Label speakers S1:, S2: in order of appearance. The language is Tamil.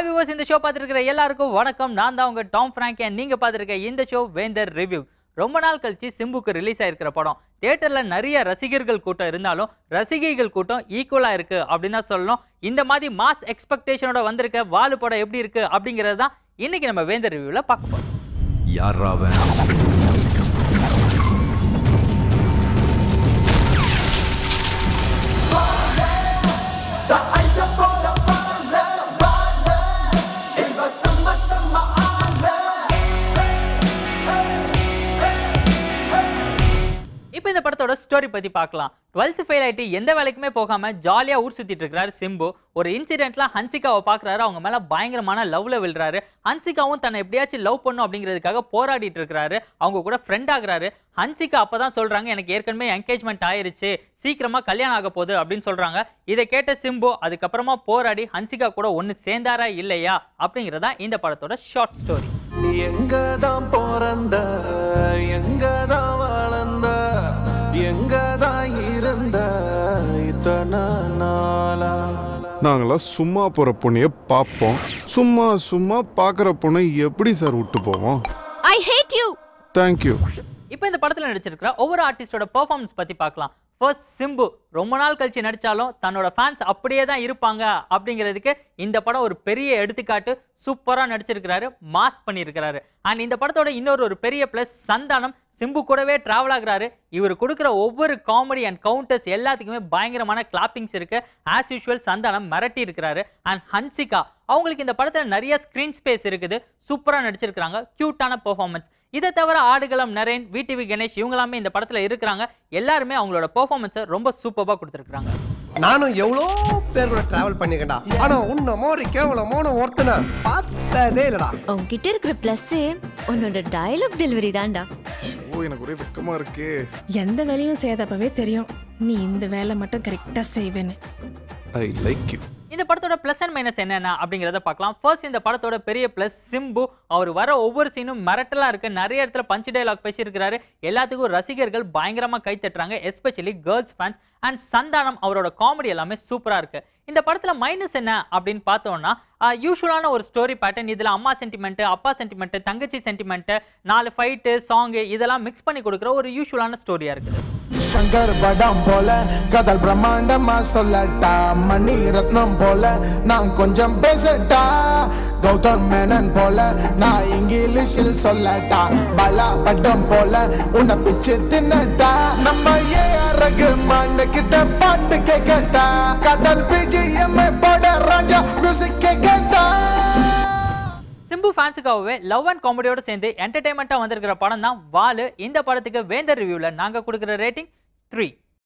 S1: ஹாய் வியூவர்ஸ் இந்த ஷோ பார்த்துருக்கிற எல்லாருக்கும் வணக்கம் நான் தான் உங்க டாம் ஃப்ராங்க் and நீங்க பார்த்துருக்க இந்த ஷோ வேந்தர் ரிவ்யூ ரொம்ப நாள் கழிச்சு சிம்புக்கு ரிலீஸ் ஆயிருக்கிற படம் தியேட்டர்ல நிறைய ரசிகர்கள் கூட்டம் இருந்தாலும் ரசிகைகள் கூட்டம் ஈக்குவலா இருக்கு அப்படின்னு தான் சொல்லணும் இந்த மாதிரி மாஸ் எக்ஸ்பெக்டேஷனோட வந்திருக்க வாலு படம் எப்படி இருக்கு அப்படிங்கிறது தான் இன்னைக்கு நம்ம வேந்தர் ரிவ்யூல பார்க்க போறோம்
S2: யாரா அவன்
S1: இப்போ இந்த படத்தோட ஸ்டோரி பத்தி பார்க்கலாம் 12th ஃபெயில் ஆயிட்டு எந்த வேலைக்குமே போகாம ஜாலியா ஊர் சுத்திட்டு இருக்காரு சிம்பு ஒரு இன்சிடென்ட்ல ஹன்சிகாவை பார்க்கறாரு அவங்க மேல பயங்கரமான லவ்ல விழுறாரு ஹன்சிகாவும் தன்னை எப்படியாச்சும் லவ் பண்ணும் அப்படிங்கிறதுக்காக போராடிட்டு இருக்காரு அவங்க கூட ஃப்ரெண்ட் ஆகுறாரு ஹன்சிகா அப்பதான் சொல்றாங்க எனக்கு ஏற்கனவே என்கேஜ்மெண்ட் ஆயிருச்சு சீக்கிரமா கல்யாணம் ஆக போகுது அப்படின்னு சொல்றாங்க இதை கேட்ட சிம்பு அதுக்கப்புறமா போராடி ஹன்சிகா கூட ஒன்னு சேர்ந்தாரா இல்லையா அப்படிங்கறதா இந்த படத்தோட ஷார்ட் ஸ்டோரி
S3: எங்கதான் பிறந்த எங்கதான் வளர்ந்த எங்கதான் இருந்த இத்தனை நாளா
S4: நாங்களாம் சும்மா போகிற பொண்ணைய பார்ப்போம் சும்மா சும்மா பார்க்குற பொண்ணை எப்படி சார் விட்டு போவோம்
S5: ஐ ஹேட் யூ
S4: தேங்க்யூ
S1: இப்போ இந்த படத்துல நடிச்சிருக்கிற ஒவ்வொரு ஆர்டிஸ்டோட பெர்ஃபார்மன்ஸ் பத்தி பார்க்கலாம் ஃபர்ஸ்ட் சிம்பு ரொம்ப நாள் கழிச்சு நடிச்சாலும் தன்னோட ஃபேன்ஸ் அப்படியே தான் இருப்பாங்க அப்படிங்கிறதுக்கு இந்த படம் ஒரு பெரிய எடுத்துக்காட்டு சூப்பரா நடிச்சிருக்கிறாரு மாஸ் பண்ணியிருக்கிறாரு அண்ட் இந்த படத்தோட இன்னொரு ஒரு பெரிய ப்ளஸ் சந்தானம் சிம்பு கூடவே டிராவல் ஆகுறாரு இவர் கொடுக்குற ஒவ்வொரு காமெடி அண்ட் கவுண்டர்ஸ் எல்லாத்துக்குமே பயங்கரமான கிளாப்பிங்ஸ் இருக்கு ஆஸ் யூஷுவல் சந்தானம் மிரட்டி இருக்கிறாரு அண்ட் ஹன்சிகா அவங்களுக்கு இந்த படத்துல நிறைய ஸ்கிரீன் ஸ்பேஸ் இருக்குது சூப்பரா நடிச்சிருக்காங்க கியூட்டான பெர்ஃபார்மன்ஸ் இதை தவிர ஆடுகளம் நரேன் விடிவி கணேஷ் இவங்களாமே இந்த படத்துல இருக்கிறாங்க எல்லாருமே அவங்களோட பெர்ஃபார்மன்ஸை ரொம்ப சூப்பராக கொடுத்துருக்காங்க
S6: நானும் எவ்வளோ பேர் கூட டிராவல் பண்ணிருக்கேன்டா ஆனா உன்ன மாதிரி கேவலமான ஒருத்தனை பார்த்ததே இல்லடா
S5: உன்கிட்ட இருக்கிற பிளஸ் உன்னோட டயலாக் டெலிவரி தான்டா
S4: ஓ எனக்கு ஒரே வெக்கமாக இருக்கே
S7: எந்த வேலையும் செய்யாதப்பவே தெரியும் நீ இந்த வேலை மட்டும் கரெக்டா செய்வேன்னு
S4: ஐ லைக் யூ
S1: இந்த படத்தோட ப்ளஸ் அண்ட் மைனஸ் என்னென்ன அப்படிங்கிறத பார்க்கலாம் ஃபர்ஸ்ட் இந்த படத்தோட பெரிய ப்ளஸ் சிம்பு அவர் வர ஒவ்வொரு சீனும் மிரட்டலா இருக்கு நிறைய இடத்துல பஞ்ச் டைலாக் பேசியிருக்கிறாரு எல்லாத்துக்கும் ரசிகர்கள் பயங்கரமா கை தட்டுறாங்க especially girls fans and Santhanam அவரோட காமெடி எல்லாமே சூப்பரா இருக்கு இந்த படத்துல மைனஸ் என்ன அப்படின்னு பார்த்தோம்னா யூஸ்வலான ஒரு ஸ்டோரி பேட்டர்ன் இதுல அம்மா சென்டிமெண்ட் அப்பா சென்டிமெண்ட் தங்கச்சி சென்டிமெண்ட் நாலு ஃபைட்டு சாங்கு இதெல்லாம் மிக்ஸ் பண்ணி கொடுக்குற ஒரு யூஸ்வலான ஸ்டோரியா இருக்குது
S3: சங்கர் படம் போல கதல் பிரம்மாண்டமா சொல்லட்டா மணி ரத்னம் போல நான் கொஞ்சம் பேசட்டா கௌதம் மேனன் போல நான் இங்கிலீஷில் சொல்லட்டா பலா பட்டம் போல உன்னை பிச்சு தின்னட்டா நம்ம ஏ ரகுமான் கிட்ட பாட்டு கேட்கட்டா கதல் பிஜிஎம் போட ராஜா மியூசிக் கேட்கட்டா
S1: சிம்பு ஃபேன்ஸுக்காகவே லவ் அண்ட் காமெடியோட சேர்ந்து என்டர்டைன்மெண்ட்டாக வந்திருக்கிற படம் தான் வாலு இந்த படத்துக்கு வேந்தர் ரிவ்யூவில் நாங்கள் கொடுக்குற ரேட்டிங் த்ரீ